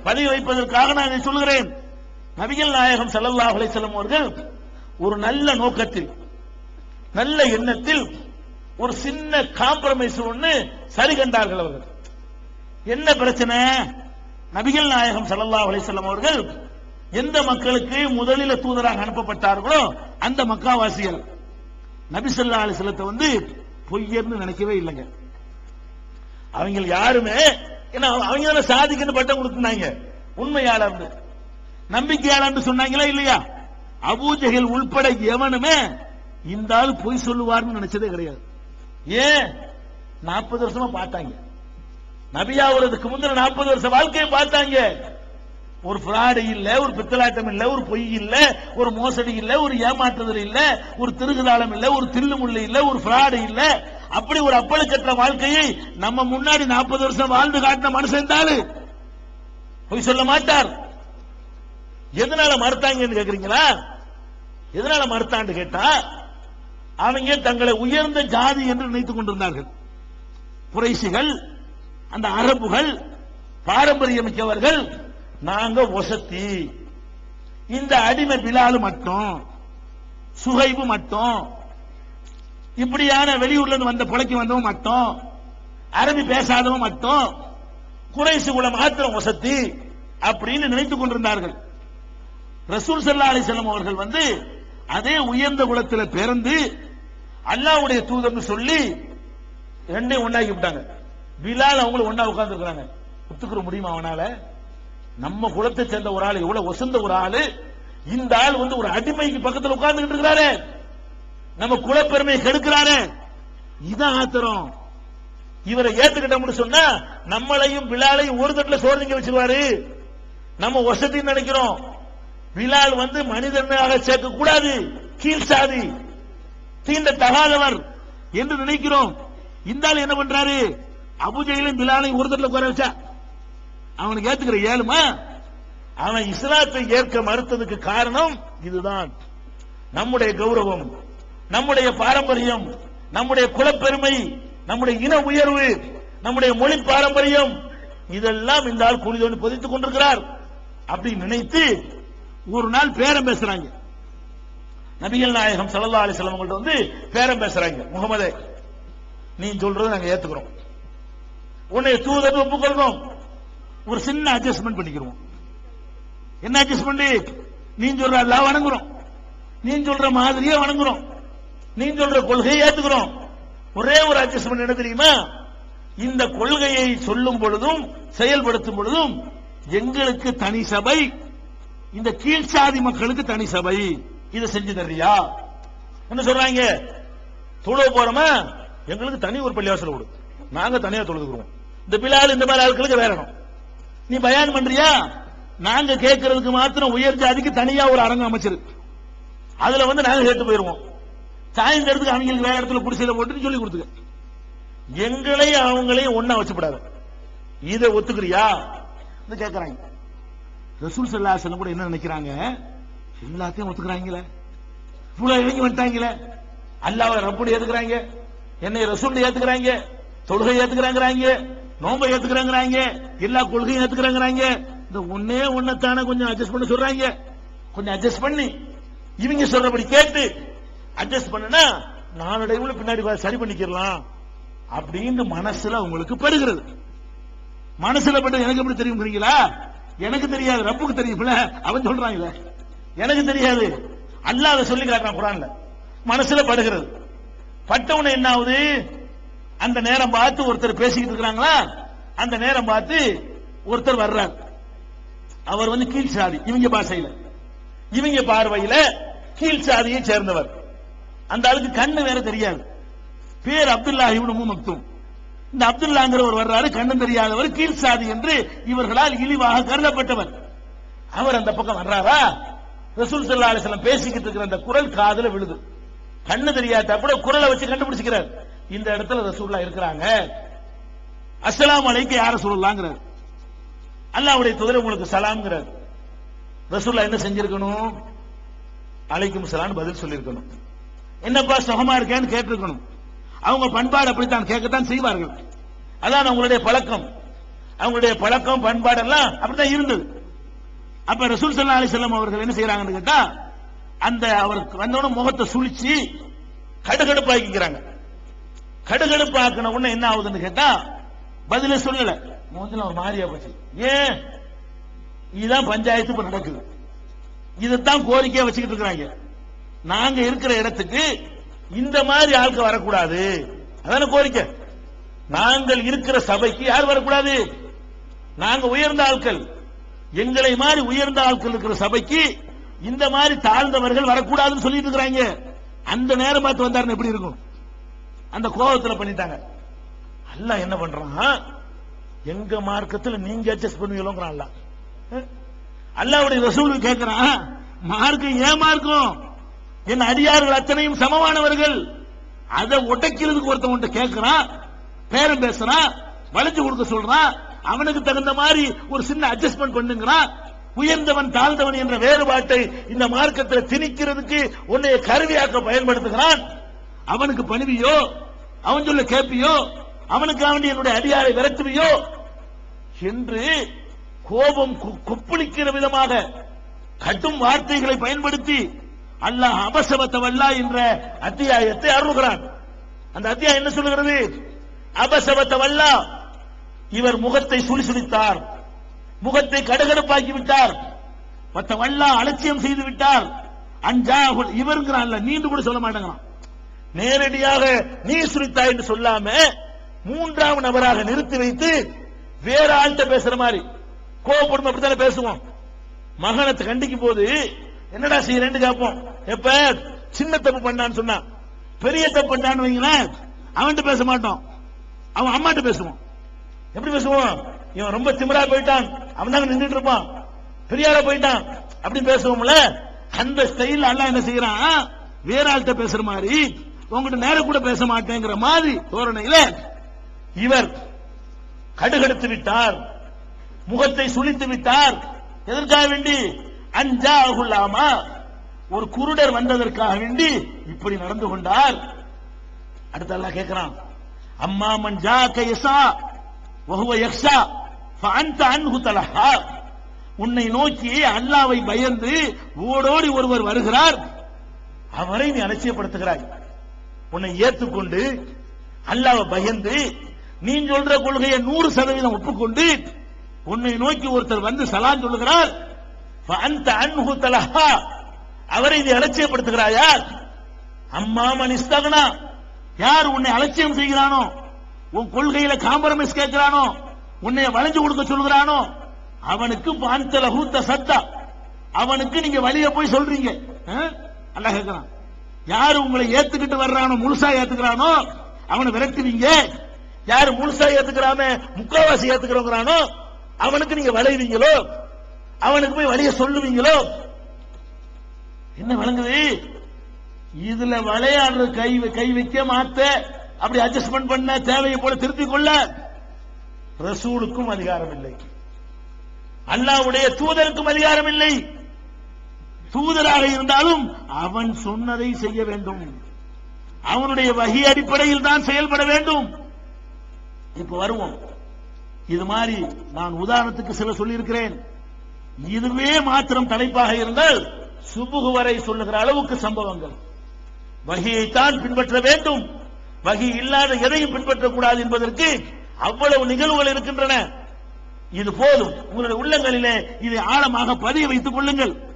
பதிய வைப்பதற்காக நான் இதை சொல்கிறேன் நபிகள் நாயகம் ஸல்லல்லாஹு அலைஹி வஸல்லம் அவர்கள் ஒரு நல்ல நோக்கத்தில் நல்ல எண்ணத்தில் ஒரு சின்ன காம்ப்ரமைஸ் ஒண்ணு சரி கண்டார்கள் அவர்கள் என்ன பிரச்சனை நபிகள் நாயகம் ஸல்லல்லாஹு அலைஹி வஸல்லம் அவர்கள் எந்த மக்களுக்கு முதலில் தூதராக அனுப்பப்பட்டார்களோ அந்த மக்காவாசிகள் நபி ஸல்லல்லாஹு அலைஹி வஸல்லத்தை வந்து பொய்யர்னு நினைக்கவே இல்லைங்க அவங்க யாருமே ஏன்னா அவங்க தானே சாதிக்குன்னு பட்டம் கொடுத்துனாங்க உண்மையாளர்னு நம்பிக்கையாளர்னு சொன்னாங்களா இல்லையா அபூஜஹல் உள்பட எவனுமே இந்த ஆள் பொய் சொல்லுவார்னு நினைச்சதே கிடையாது ஏன் நாற்பது வருஷமா பார்த்தாங்க நபியாவதுக்கு முந்தின நாற்பது வருஷம் வாழ்க்கையை பார்த்தாங்க ஒரு ஃப்ராடு இல்ல ஒரு பித்தலாட்டம் இல்ல ஒரு பொய் இல்ல ஒரு மோசடி இல்ல ஒரு ஏமாற்றுதல் இல்ல ஒரு திருகுதாளம் இல்ல ஒரு தில்லுமுள்ளு இல்ல ஒரு ஃப்ராடு இல்ல அப்படி ஒரு அப்பழுக்கற்ற வாழ்க்கையை நம்ம முன்னாடி நாற்பது வருஷம் வாழ்ந்து காட்டின மனுஷன் தாளு பொய் சொல்ல மாட்டார் எதனால மறுத்தாங்கன்னு கேக்குறீங்களா எதனால மறுத்தான்னு கேட்டா அவங்க தங்களை உயர்ந்த ஜாதி என்று நினைத்துக் கொண்டிருந்தார்கள் குறைசிகள் அந்த அரபுகள் பாரம்பரியமிக்கவர்கள் நாங்க ஒசத்தி இந்த அடிமை பிலாலு மட்டும் சுகைபு மட்டும் இப்படியான வெளியூர்ல இருந்து வந்த புழைக்கு வந்தவன் மட்டும் அரபி பேசாதவன் மட்டும் குறைசு குல மாத்திரம் ஒசத்தி அப்படின்னு நினைத்துக் கொண்டிருந்தார்கள் ரசூல் சல்லா அலிசல்லம் அவர்கள் வந்து அதே உயர்ந்த குலத்துல பிறந்து அல்லாஹ்வுடைய தூதர்னு சொல்லி ரெண்டையும் ஒண்ணாக்கி விட்டாங்க பிலால் அவங்களும் ஒண்ணா உட்கார்ந்து இருக்காங்க ஒத்துக்கிற முடியுமா அவனால நம்ம குலத்தை சேர்ந்த ஒரு ஆள் எவ்வளவு ஒசந்த ஒரு ஆளு இந்த ஆள் வந்து ஒரு அடிமைக்கு பக்கத்துல உட்கார்ந்துகிட்டு இருக்கிறாரு நம்ம குலப்பெருமையை கெடுக்கிறாரு இதான் ஆத்திரம் இவரை ஏத்துக்கிட்டோம்னு சொன்னா நம்மளையும் பிலாலையும் ஒரு தட்டுல சோறு திங்க வச்சிருவாரு நம்ம வசதின்னு நினைக்கிறோம் பிலால் வந்து மனிதனாக சேர்க்க கூடாது கீழ் சாதி தீண்ட தகாதவர் என்று நினைக்கிறோம் இந்த ஆள் என்ன பண்றாரு அபுஜையிலும் பிலாலையும் ஒரு தட்டுல உட்கார வச்சா அவனுக்கு ஏத்துக்கிற ஏழுமா அவன் இஸ்லாத்தை ஏற்க மறுத்ததுக்கு காரணம் இதுதான் நம்முடைய கௌரவம் நம்முடைய பாரம்பரியம் நம்முடைய குலப்பெருமை நம்முடைய இன உயர்வு நம்முடைய மொழி பாரம்பரியம் இதெல்லாம் இந்த ஆள் குளிதோண்டி பொதித்துக் கொண்டிருக்கிறார் அப்படி நினைத்து ஒரு நாள் பேரம் பேசுறாங்க நபிகள் நாயகம் ஸல்லல்லாஹு அலைஹி வஸல்லம் அவங்கள்ட்ட வந்து பேரம் பேசுறாங்க முகமதே நீ சொல்றதை நாங்க ஏத்துக்கிறோம் உன்னை தூதர் ஒப்புக்கொள்றோம் ஒரு சின்ன அட்ஜஸ்ட்மெண்ட் பண்ணிக்கிறோம் என்ன அட்ஜஸ்ட்மெண்ட் நீ சொல்ற அல்லாஹ் வணங்குறோம் நீ சொல்ற மாதிரியே வணங்குறோம் நீ சொல்ற கொள்கையை ஏத்துக்கிறோம் ஒரே ஒரு அட்ஜஸ்ட்மெண்ட் என்ன தெரியுமா இந்த கொள்கையை சொல்லும் பொழுதும் செயல்படுத்தும் பொழுதும் எங்களுக்கு தனி சபை இந்த கீழ்சாதி மக்களுக்கு தனி சபை இதை செஞ்சு தர்றியா என்ன சொல்றாங்க தொழுவ போறோமா எங்களுக்கு தனி ஒரு பள்ளிவாசல் விடு நாங்க தனியா தொழுதுக்கிறோம் இந்த பிலால் இந்த மாதிரி ஆட்களுக்கு வேற இடம் நீ பயான் பண்றியா நாங்க கேட்கறதுக்கு மாத்திரம் உயர் ஜாதிக்கு தனியா ஒரு அரங்கம் அமைச்சிருக்கு அதுல வந்து நாங்க கேட்டு போயிருவோம் சாயந்தரத்துக்கு அவங்களுக்கு வேற இடத்துல குடிசையில போட்டு சொல்லி கொடுத்துக்க எங்களை அவங்களையும் ஒண்ணா வச்சுப்படாத இதை ஒத்துக்கிறியா கேட்கறாங்க ரசூல் சல்லா செல்லம் கூட என்ன நினைக்கிறாங்க எல்லாத்தையும் ஒத்துக்கிறாங்களே இவ்வளவு இறங்கி வந்துட்டாங்களே அல்லாஹ் ரப்புன்னு ஏத்துக்கிறாங்க என்னை ரசூல் ஏத்துக்கிறாங்க தொழுகை ஏத்துக்கிறாங்கிறாங்க நோம்பை ஏத்துக்கிறாங்கிறாங்க எல்லா கொள்கையும் ஏத்துக்கிறாங்கிறாங்க இந்த ஒன்னே ஒன்னத்தான கொஞ்சம் அட்ஜஸ்ட் பண்ண சொல்றாங்க கொஞ்சம் அட்ஜஸ்ட் பண்ணி இவங்க சொல்றபடி கேட்டு அட்ஜஸ்ட் பண்ணுனா நாளடைவுல பின்னாடி வா- சரி பண்ணிக்கிறலாம் அப்படின்னு மனசுல உங்களுக்கு படுகிறது மனசுல பட்டு எனக்கு எப்படி தெரியுங்கிறீங்களா எனக்கு தெரியாது ரப்புக்கு தெரியும்ல அவன் சொல்றாங்கல்ல எனக்கு தெரியாது அல்லாஹ் அதை சொல்லி காட்டுறான் குரான்ல மனசுல படுகிறது பட்டவன என்ன ஆகுது அந்த நேரம் பார்த்து ஒருத்தர் பேசிக்கிட்டு இருக்கிறாங்களா அந்த நேரம் பார்த்து ஒருத்தர் வர்றார் அவர் வந்து கீழ் சாதி இவங்க பாஷையில இவங்க பார்வையில கீழ் சாதியை சேர்ந்தவர் அந்த ஆளுக்கு கண்ணு வேற தெரியாது பேர் அப்துல்லா இவனு மக்தும் இந்த அப்துல்லாங்கிறவர் வர்றாரு கண்ணு தெரியாதவர் கீழ் சாதி என்று இவர்களால் இழிவாக கருதப்பட்டவர் அவர் அந்த பக்கம் வர்றாரா ரசூல் ஸல்லல்லாஹு அலைஹி வஸல்லம் பேசிக்கிட்டு இருக்கிற அந்த குரல் காதுல விழுது கண்ணு தெரியாத கூட குரலை வச்சு கண்டுபிடிச்சுக்கிறார் இந்த இடத்துல ரசூல்லா இருக்கிறாங்க அஸ்ஸலாமு அலைக்கு யார சொல்லலாங்கிறார் அல்லாஹ்வுடைய தூதர் உங்களுக்கு சலாம்ங்கிறார் ரசூல்லா என்ன செஞ்சிருக்கணும் அலைக்கும் சலாம்னு பதில் சொல்லியிருக்கணும் என்னப்பா சுகமா இருக்கேன்னு கேட்டிருக்கணும் அவங்க பண்பாடு அப்படித்தான் கேட்கத்தான் செய்வார்கள் அதான் அவங்களுடைய பழக்கம் அவங்களுடைய பழக்கம் பண்பாடெல்லாம் அப்படிதான் இருந்தது அப்ப ரசூல் சல்லா அலிசல்லாம் அவர்கள் என்ன செய்யறாங்கன்னு கேட்டா அந்த அவருக்கு வந்தவன முகத்தை சுழிச்சு கடுகடுப்பாக்கிக்கிறாங்க கடுகடுப்பாக்கின உடனே என்ன ஆகுதுன்னு கேட்டா பதில சொல்லல முகத்துல ஒரு மாறியா போச்சு ஏன் இதுதான் பஞ்சாயத்து இப்ப நடக்குது இதைத்தான் கோரிக்கையா வச்சுக்கிட்டு இருக்கிறாங்க நாங்க இருக்கிற இடத்துக்கு இந்த மாதிரி ஆட்கள் வரக்கூடாது அதான கோரிக்கை நாங்கள் இருக்கிற சபைக்கு யார் வரக்கூடாது நாங்க உயர்ந்த ஆட்கள் எங்களை மாதிரி உயர்ந்த ஆட்கள் இருக்கிற சபைக்கு இந்த மாதிரி தாழ்ந்தவர்கள் வரக்கூடாதுன்னு சொல்லிட்டு இருக்கிறாங்க அந்த நேரம் பார்த்து வந்தாருன்னு எப்படி இருக்கும் அந்த கோபத்துல பண்ணிட்டாங்க அல்லாஹ் என்ன பண்றான் எங்க மார்க்கத்துல நீங்க அட்ஜஸ்ட் பண்ணுவீங்களோங்கிறான் அல்லாஹ் அஹ்? அல்லாஹ்வுடைய ரசூல் கேட்கிறான் மார்க்கம் ஏன் மார்க்கம் என் அடியார்கள் அத்தனையும் சமமானவர்கள் அதை உடைக்கிறதுக்கு ஒருத்தவன்ட்ட கேட்கிறான் பேரம் பேசுறான் வளைஞ்சு கொடுக்க சொல்றான் அவனுக்கு தகுந்த மாதிரி ஒரு சின்ன அட்ஜஸ்ட்மெண்ட் பண்ணுங்கிறான் உயர்ந்தவன் தாழ்ந்தவன் என்ற வேறுபாட்டை இந்த மார்க்கத்தில் திணிக்கிறதுக்கு உன்னைய கருவியாக்க பயன்படுத்துகிறான் அவனுக்கு பணிவியோ அவன் சொல்ல கேட்பியோ அவனுக்கு அவன் என்னுடைய அடியாரை விரட்டுவியோ என்று கோபம் கு- கொப்பளிக்கிற விதமாக கடும் வார்த்தைகளை பயன்படுத்தி அல்லாஹ் அபசவத்தவல்லா என்ற அத்தியாயத்தை அருள்கிறான் அந்த அத்தியாயம் என்ன சொல்லுகிறது அபசவத்தவல்லா இவர் முகத்தை சுழிசுழித்தார் முகத்தை கடுகடுப்பாக்கி விட்டார் மத்தவல்லா அலட்சியம் செய்து விட்டார் அஞ்சாகுல் இவருங்கிறான்ல நீண்டு கூட சொல்ல மாட்டேங்கிறான் நேரடியாக நீ சுரித்தாய் என்று சொல்லாம மூன்றாம் நபராக நிறுத்தி வைத்து வேற ஆள்கிட்ட பேசுற மாதிரி கோவப்படும் அப்படித்தானே பேசுவோம் மகனத்தை கண்டிக்கும் போது என்னடா செய்யறேன்னு கேட்போம் எப்ப சின்ன தப்பு பண்ணான்னு சொன்னா பெரிய தப்பு பண்ணான்னு வைங்களேன் அவன்கிட்ட பேச மாட்டோம் அவன் அம்மாட்ட பேசுவோம் எப்படி பேசுவோம் இவன் ரொம்ப திமிரா போயிட்டான் அவன் தான் நின்றுட்டு இருப்பான் பெரியாரா போயிட்டான் அப்படி பேசுவோம்ல அந்த ஸ்டைல் அல்லாஹ் என்ன செய்யறான் வேற ஆள்கிட்ட பேசுற மாதிரி உங்ககிட்ட நேரம் கூட பேச மாட்டேங்கிற மாதிரி தோரணையில இவர் கடுகடுத்து விட்டார் முகத்தை சுளித்து விட்டார் எதற்காக வேண்டி அஞ்சா அகுல்லாமா ஒரு குருடர் வந்ததற்காக வேண்டி இப்படி நடந்து கொண்டார் அடுத்து அல்லாஹ் கேட்கிறான் அம்மா மன் ஜாக்க யசா வஹுவ யக்ஷா ஃபஅன்த அன்ஹு தலஹா உன்னை நோக்கி அல்லாவை பயந்து ஓடோடி ஒருவர் வருகிறார் அவரை நீ அலட்சியப்படுத்துகிறாய் உன்னை ஏத்துக்கொண்டு அல்லாவை பயந்து நீ சொல்ற கொள்கையை நூறு சதவீதம் ஒப்புக்கொண்டு உன்னை நோக்கி ஒருத்தர் வந்து சலான் சொல்லுகிறார் அந்த அன்ஹு தலஹா அவரை நீ அலட்சியப்படுத்துகிறாயா அம்மா மனிஸ்தகனா யார் உன்னை அலட்சியம் செய்கிறானோ உன் கொள்கையில காம்பரமைஸ் கேட்கிறானோ உன்னை வளைஞ்சு கொடுக்க சொல்கிறானோ அவனுக்கு பாந்தல ஹூத்த சத்தா அவனுக்கு நீங்க வழிய போய் சொல்றீங்க அஹ்? அல்லாஹ் கேட்கிறான் யாரு உங்களை ஏத்துக்கிட்டு வர்றானோ முழுசா ஏத்துக்கிறானோ அவனை விரட்டுவீங்க யாரு முழுசா ஏத்துக்கிறாம முக்காவாசி ஏத்துக்கிறோங்கிறானோ அவனுக்கு நீங்க வளைவீங்களோ அவனுக்கு போய் வழிய சொல்லுவீங்களோ என்ன வழங்குது இதுல விளையாடுற கை கை வைக்க மாத்த அப்படி அட்ஜஸ்ட்மெண்ட் பண்ண தேவையை போல திருத்திக் கொள்ள ரசூலுக்கும் அதிகாரம் இல்லை அல்லாவுடைய தூதருக்கும் அதிகாரம் இல்லை தூதராக இருந்தாலும் அவன் சொன்னதை செய்ய வேண்டும் அவனுடைய வகை அடிப்படையில் தான் செயல்பட வேண்டும் இப்ப வருவோம் இது மாதிரி நான் உதாரணத்துக்கு சில சொல்லியிருக்கிறேன் இதுவே மாத்திரம் தலைப்பாக இருந்தால் சுபுகு வரை சொல்லுகிற அளவுக்கு சம்பவங்கள் வகையைத்தான் பின்பற்ற வேண்டும் வகை இல்லாத எதையும் பின்பற்றக்கூடாது என்பதற்கு அவ்வளவு நிகழ்வுகள் இருக்கின்றன இது போதும் உங்களுடைய உள்ளங்களிலே இதை ஆழமாக பதிய வைத்துக் கொள்ளுங்கள்